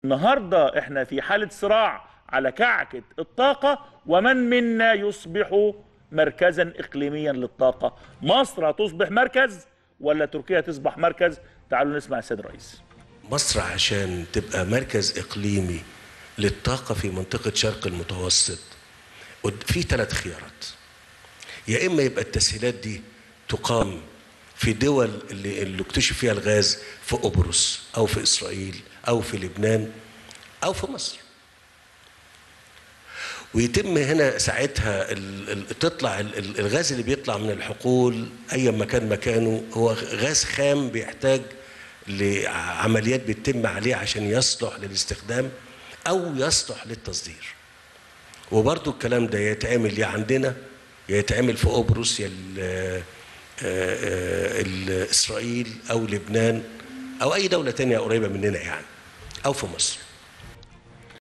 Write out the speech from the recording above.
النهارده احنا في حاله صراع على كعكه الطاقه ومن منا يصبح مركزا اقليميا للطاقه مصر هتصبح مركز ولا تركيا تصبح مركز تعالوا نسمع السيد الرئيس مصر عشان تبقى مركز اقليمي للطاقه في منطقه شرق المتوسط قد- في ثلاث خيارات يا اما يبقى التسهيلات دي تقام في دول اللي, اللي اكتشف فيها الغاز في قبرص او في اسرائيل او في لبنان او في مصر ويتم هنا ساعتها ال- ال- تطلع ال- ال- الغاز اللي بيطلع من الحقول ايا ما كان مكانه هو غاز خام بيحتاج لعمليات بتتم عليه عشان يصلح للاستخدام او يصلح للتصدير وبرضو الكلام ده يتعمل يا عندنا يا يتعمل في قبرص يا ال- آه، آه، ال- اسرائيل او لبنان او اي دوله تانية قريبه مننا يعني او في مصر